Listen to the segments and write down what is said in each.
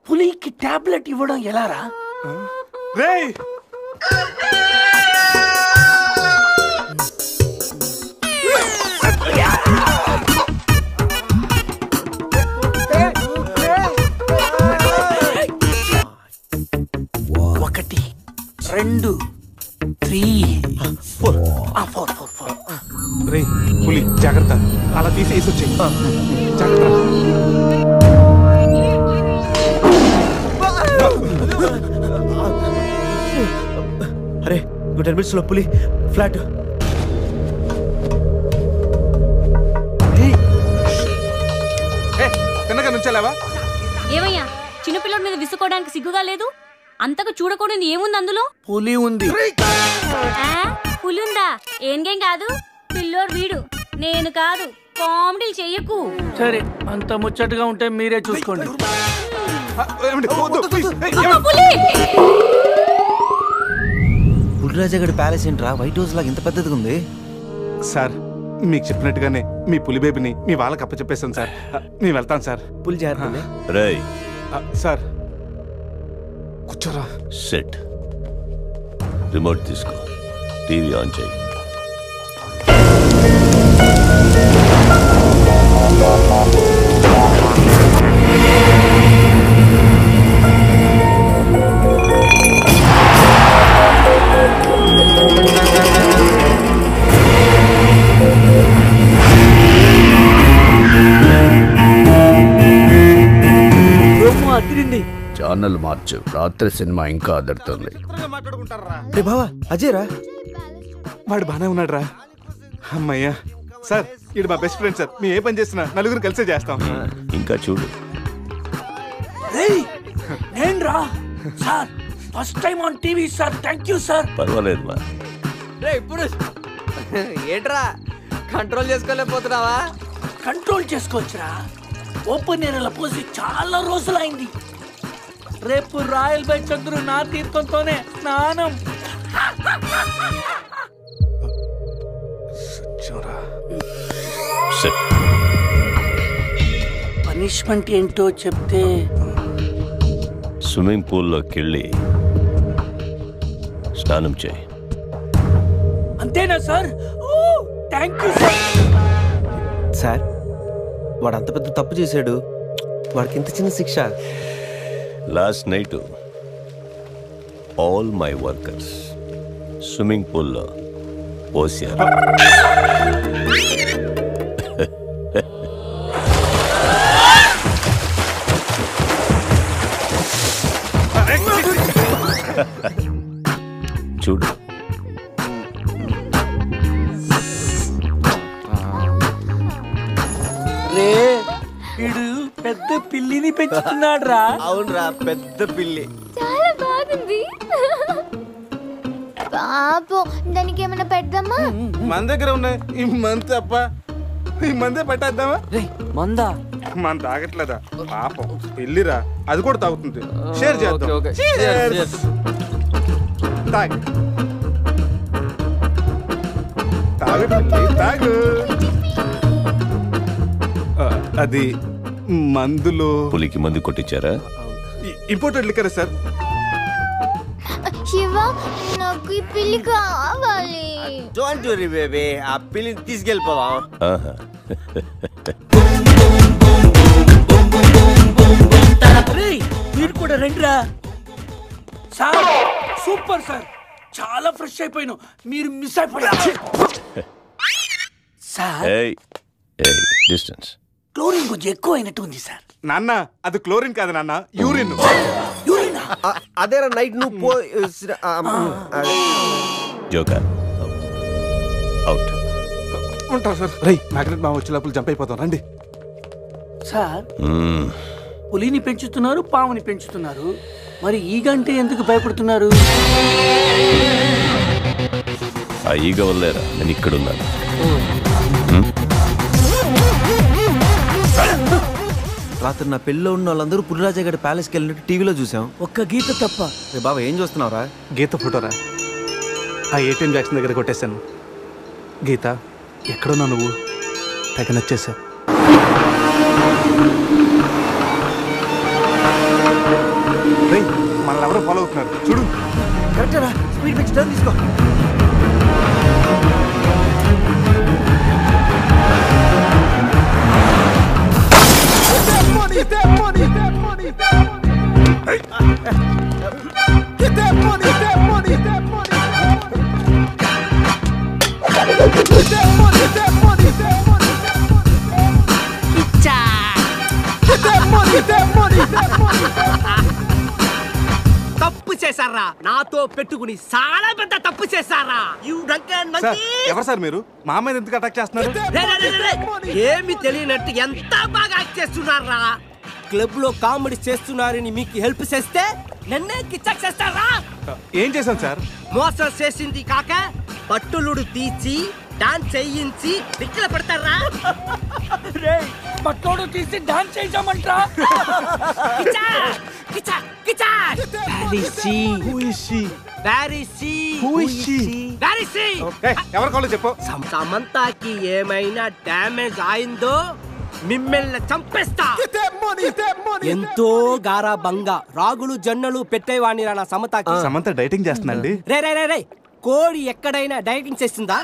పులికి టాబ్లెట్ ఇవ్వడం ఎలారా రేయ్ ఒకటి రెండు three four four four four రేయ్ పులి జాగ్రత్త అలా తీసి వేసి వచ్చేయ్ జాగ్రత్త అరే ఇంకో టెన్ మినిట్స్ లో పులి ఫ్లాట్ ఏ తిన్నగా నుంచెలావా ఏమయ్యా చిన్నపిల్లడి మీద విసుకోవడానికి సిగ్గుగా లేదు అంతగా చూడకూడదు ఏముంది అందులో పులి ఉంది ఆ, పులుందా ఏంగేం కాదు పిల్లోడు వీడు నేను కాదు కామెడీలు చెయ్యకు సరే అంత ముచ్చటగా ఉంటే మీరే చూసుకోండి ఆ, ఏమండి? వద్దు, please. ఏయ్, అమ్మ, ఏమండి? పులి పులిరాజగడ్ ప్యాలెస్ ఏంట్రా వైట్ హౌస్ లాగా ఇంత పెద్దదిగా ఉంది సార్ మీకు చెప్పినట్టుగానే మీ పులి బేబీని మీ వాళ్ళకి అప్పచెప్పేశాను సార్ ఆ, నేను వెళ్తాను సార్ పులి జాగ్రత్త రేయ్ ఆ, సార్ కూర్చోరా సెట్ రిమోట్ తీసుకో టీవీ ఆన్ చేయి రొమ్ము అదిరింది ఛానల్ మార్చు రాత్రి సినిమా ఇంకా అదరుతుంది రే బావా అజయ్ రా వాడు బానే ఉన్నాడు రా అమ్మయ్యా సార్ ఇది మా బెస్ట్ ఫ్రెండ్ సార్ మేము ఏ పని చేసినా నలుగురు కలిసే చేస్తాం ఇంకా చూడు రేయ్ నేను రా sir first time on TV sir thank you sir పర్వాలేదు మా రే ఇప్పుడు ఏంట్రా కంట్రోల్ చేసుకోలేకపోతున్నావా కంట్రోల్ చేసుకోవచ్చురా ఓపెన్ ఏరియాలో పోసి చాలా రోజులైంది రేపు రాయల్ బై చంద్రు నా తీర్థంతోనే స్నానం సెట్ పనిష్మెంట్ ఏంటో చెప్తే స్విమ్మింగ్ పూల్లోకి వెళ్ళి స్నానం చేయి అంతేనా sir thank you sir sir వాడు అంత పెద్ద తప్పు చేశాడు వాడికి ఇంత చిన్న శిక్ష last night all my workers swimming పూల్లో పోసారు చూడు రే వీడు పెద్ద పిల్లిని పెంచుతున్నాడు రా అవునరా పెద్ద పిల్లి చాలా బాగుంది పాపం దానికి ఏమైనా పెడదామా మన దగ్గర ఉన్నాయి ఈ మంత్ తప్ప ఈ మందే పెట్టేద్దామా రే మందా మన తాగట్లేదా పాపం పెళ్ళిరా అది కూడా తాగుతుంది షేర్ ఓకే చేద్దాం ఓకే Cheers. తాగు తాగు పిల్లి, తాగు ఆ, అది మందులో పులికి మందు కొట్టించారా ఇంపోర్టెడ్ లిక్కర్ సార్ శివ నాకు ఈ పిల్లి కావాలి డోంట్ వరీ బేబీ ఆ పిల్లిని తీసుకెళ్ళిపోదాం ఆహా రేయ్ మీరు కూడా రండిరా సార్ సూపర్ సార్ చాలా ఫ్రెష్ అయిపోయాను మీరు మిస్ అయిపోయారు సార్ ఏయ్ ఏయ్ డిస్టెన్స్ క్లోరిన్ కొంచెం ఎక్కువ అయినట్టు ఉంది సార్ నాన్న అది క్లోరిన్ కాదు నాన్న యూరిన్ యూరినా అదేరా నైట్ నువ్వు పో ఆ, ఆ, జోకర్ అవుట్ ఉంటాం సార్ రై మ్యాగ్నెట్ మా వచ్చే లోపల జంప్ అయిపోతాం రండి సార్ పులిని పెంచుతున్నారు పాముని పెంచుతున్నారు మరి ఈగంటే ఎందుకు భయపడుతున్నారు ఆ ఈగ వల్లేరా నేను ఇక్కడున్నాను రాత్రి నా పెళ్ళిలో ఉన్న వాళ్ళందరూ పులిరాజగడ్ ప్యాలెస్కి వెళ్ళినట్టు టీవీలో చూసాం ఒక్క గీత తప్ప రే బాబా ఏం చూస్తున్నావురా గీత ఫోటోరా ఆ ఏటీఎం జాక్సన్ దగ్గర కొట్టేశాను గీత ఎక్కడున్నా నువ్వు తెగ నచ్చేసావు ఫాలో అవుతున్నారు చూడు కరెక్టరా స్పీడ్ పెంచి టర్న్ తీసుకో తప్పు చేశారా నాతో పెట్టుకుని చాలా పెద్ద తప్పు చేశారా యు డ్రంకెన్ సార్ ఎవరు సార్ మీరు మా మీద ఎందుకు అటాక్ చేస్తున్నారు ఏమి తెలియనట్టు ఎంత బాగా యాక్ట్ చేస్తున్నారా క్లబ్ లో కామెడీ చేస్తున్నారని మీకు హెల్ప్ చేస్తే నన్నే కిచ్చక్ చేస్తారా ఏం చేశాను సార్ మోసం చేసింది కాక పట్టులుడు తీసి డాన్స్ చేయించి దిక్కుల పెడతారా రే పట్టోడు తీసి డాన్స్ చేద్దామంట్రా కిచా కిచా కిచా ప్యారిసీ Who is she? ప్యారిసీ Who is she? ప్యారిసీ ఏయ్, ఎవరి కాళ్ళు చెప్పు సమంతాకి ఏమైనా డ్యామేజ్ అయిందో మిమ్మల్ని చంపేస్తా ఎంతో గారాబంగా రాగులు జొన్నలు పెట్టేవాణి నా సమతాకి సమంత డైటింగ్ చేస్తుందండి రే రే రే రే కోడి ఎక్కడైనా డైటింగ్ చేస్తుందా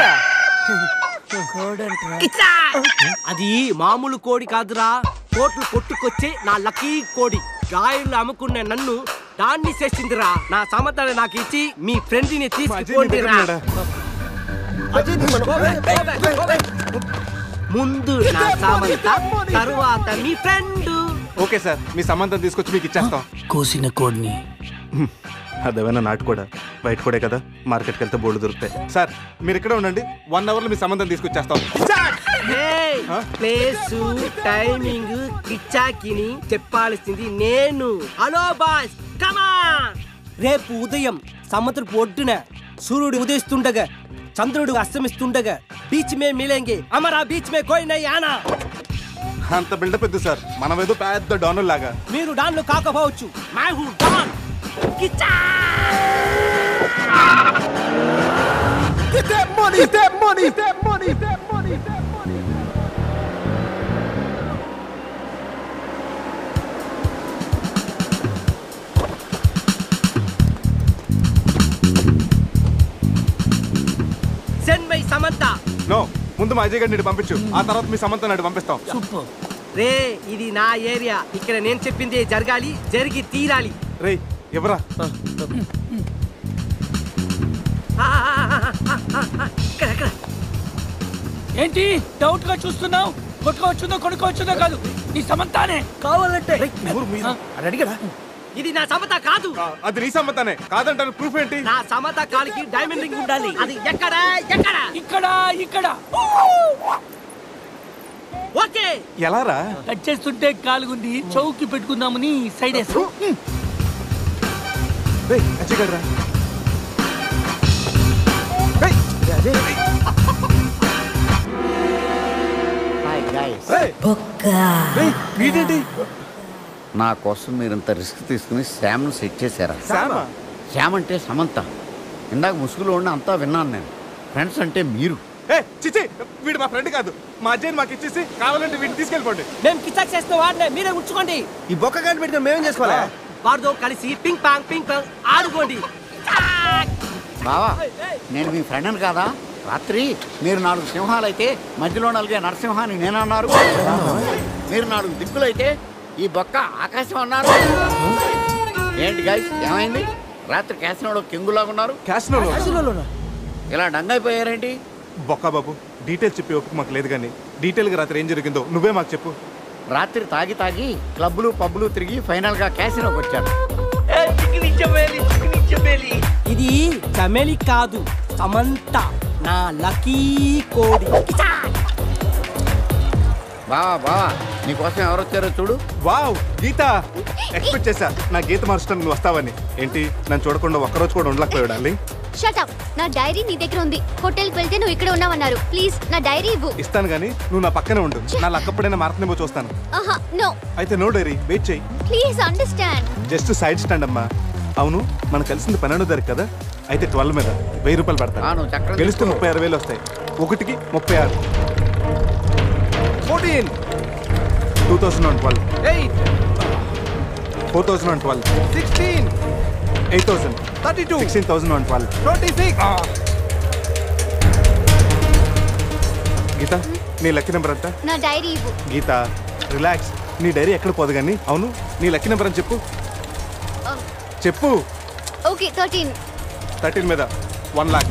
కిచ్చా! అది మామూలు కోడి కాదురా కోట్లు కొట్టుకొచ్చి నా లక్కీ కోడి గాయలు అమ్ముకున్న నన్ను దాన్ని చేసిందిరా నా సమతని నాకు ఇచ్చి మీ ఫ్రెండ్ ని మా అజయ్ నీ తీసుకోండిరా దగ్గర ఉన్నాడా? ముందు నా సామంత తరువాత మీ ఫ్రెండ్ ఓకే సార్ మీ సమంతం తీసుకొచ్చి మీకు ఇచ్చేస్తాం కోసిన కోడిని హ్మ్. అదేమైనా నాటు కూడా బయట కూడా కదా మార్కెట్కి వెళ్తే బోర్డు దొరుకుతాయి సార్ మీరు ఇక్కడే ఉండండి వన్ అవర్ లో మీ సంబంధం తీసుకొచ్చేస్తాం ప్లేస్ టైమింగ్ కిచ్చాకిని చెప్పాల్సింది నేను హలో బాస్ కమా రేపు ఉదయం సముద్రపు ఒడ్డున సూర్యుడు ఉదయిస్తుండగా చంద్రుడు అస్తమిస్తుండగా బీచ్ మే మిలేంగే అమరా బీచ్ మే కోయి నై ఆనా అంత బిల్డప్ ఎద్దు సార్ మనం ఏదో పెద్ద డానర్ లాగా మీరు డాన్లు కాకపోవచ్చు మై హూ don Kiccha send my Samantha no ముందు మా అజయ్ గారిని ఇటు పంపించు ఆ తర్వాత మీ సమంతం నాడు పంపిస్తాం సూపర్ రే ఇది నా ఏరియా ఇక్కడ నేను చెప్పింది జరగాలి జరిగి తీరాలి రేయ్ ఎవరా ఆ, ఆ, ఆ, ఆ, ఆ, ఆ, ఇక్కడ ఇక్కడ ఏంటి డౌట్ గా చూస్తున్నావు కొట్టుకోవచ్చుందో కొనుక్కోవచ్చుందో కాదు నీ సమంతానే కావాలంటే ఆ, అడిగడా ఇది నా సమత కాదు ఆ, అది నీ సమ్మతానే కాదంటాను ప్రూఫ్ ఏంటి నా సమత కాలికి డైమండ్ రింగ్ ఉండాలి అది ఎక్కడ ఎక్కడ ఇక్కడ ఇక్కడ ఓకే ఎలా రా కట్ చేస్తుంటే కాలుగుంది చౌకి పెట్టుకుందామని సైడ్ వేసు రేయ్ అజయ్ గారు రా రేయ్, రేయ్, వీడేంటి నా కోసం మీరు ఇంత రిస్క్ తీసుకుని శ్యామ్ను సెట్ చేశారా శామా శ్యామ్ అంటే సమంత ఇందాక ముసుగులో ఉండి అంతా విన్నాను నేను ఫ్రెండ్స్ అంటే మీరు ఏ చిచి వీడు మా ఫ్రెండ్ కాదు మా అజయ్ని మాకు ఇచ్చేసి కావాలంటే వీడిని తీసుకెళ్ళిపోండి మేము కిచాక్ చేసిన వాడినే మీరే ఉంచుకోండి ఈ బొక్క గాని పెట్టుకుని మేమేం చేసుకోవాలా వారితో కలిసి పింగ్ పాంగ్ పింగ్ పాంగ్ ఆడుకోండి బావా నేను మీ ఫ్రెండ్ని కాదా రాత్రి మీరు నాలుగు సింహాలైతే మధ్యలో నలిగే నరసింహాన్ని నేనన్నారు మీరు నాలుగు దిక్కులైతే ఈ బొక్క ఆకాశం అన్నారు ఏంటి గాయస్ ఏమైంది రాత్రి క్యాసినోడు కింగులాగా ఉన్నారు క్యాష్నోలో ఇలా డంగైపోయారేంటి బొక్క బాబు డీటెయిల్స్ చెప్పి ఓపిక మాకు లేదు కానీ డీటెయిల్గా రాత్రి ఏం జరిగిందో నువ్వే మాకు చెప్పు రాత్రి తాగి తాగి క్లబ్లు పబ్బులు తిరిగి ఫైనల్గా క్యాసినోకి వచ్చారు ఇది చమేలి కాదు సమంత నా లక్కీ కోడి బావా బావా నీకోసం ఎవరు వచ్చారో చూడు వావ్ గీత ఎక్స్పెక్ట్ చేశా నా గీత మార్చడానికి నువ్వు వస్తావని ఏంటి నన్ను చూడకుండా ఒక్కరోజు కూడా ఉండలేకపోయాడు డార్లింగ్ షట్ అప్ నా డైరీ నీ దగ్గర ఉంది హోటల్కి వెళ్తే నువ్వు ఇక్కడ ఉన్నావన్నారు ప్లీజ్ నా డైరీ ఇవ్వు ఇస్తాను కానీ నువ్వు నా పక్కనే ఉండు నా లక్కప్పుడైనా మారుతుందేమో చూస్తాను ఆహా నో అయితే నో డైరీ వెయిట్ చేయి please understand just side stand అమ్మా అవును మనం కలిసింది పన్నెండో తారీఖు కదా అయితే ట్వెల్వ్ మీద వెయ్యి రూపాయలు ఆ, నువ్వు చక్రం పడతాను గెలిస్తే తీసుకో. ముప్పై ఆరు వేలు వస్తాయి ఒకటికి ముప్పై ఆరు fourteen two thousand and twelve eight four thousand and twelve sixteen eight thousand thirty two sixteen thousand one twelve twenty six Geetha నీ లక్కీ నెంబర్ ఎంత నా డైరీ ఇవ్వు గీత రిలాక్స్ నీ డైరీ ఎక్కడ పోదు కానీ అవును నీ లక్కీ నెంబర్ అని చెప్పు చెప్పు ఓకే థర్టీన్ థర్టీన్ మీద వన్ లాక్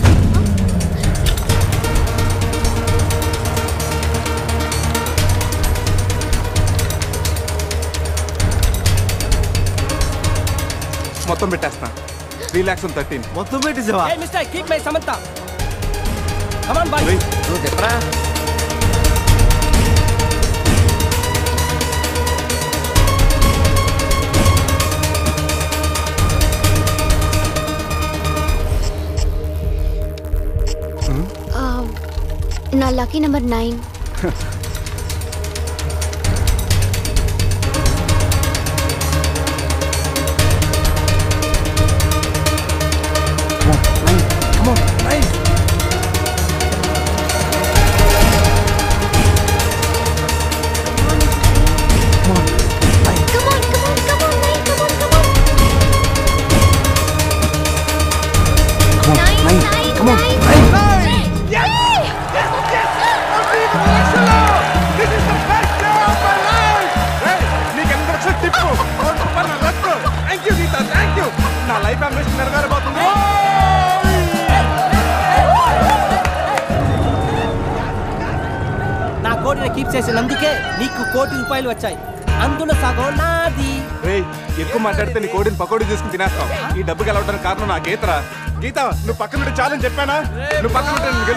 మొత్తం పెట్టేస్తున్నా త్రీ ల్యాక్స్ థర్టీన్ మొత్తం పెట్టేసావా ఏ mister keep my Samantha come on boy నువ్వు చెప్పరా నా lucky number nine Come on, come on, come on, nine, come on, come on. Nine, nine, come on, nine. నా లైఫ్ అంబిషన్ నెరవేరబోతుంది నా కోటిని కీప్ చేసినందుకే నీకు కోటి రూపాయలు వచ్చాయి అందులో సగం నాది రేయ్ ఎక్కువ మాట్లాడితే నీ కోడిని పకోడీ తీసుకుని తినేస్తాం ఈ డబ్బు గెలవడానికి కారణం నా గీతరా గీత నువ్వు పక్కన చాలని చెప్పానా నువ్వు పక్కన ఉంటే నేను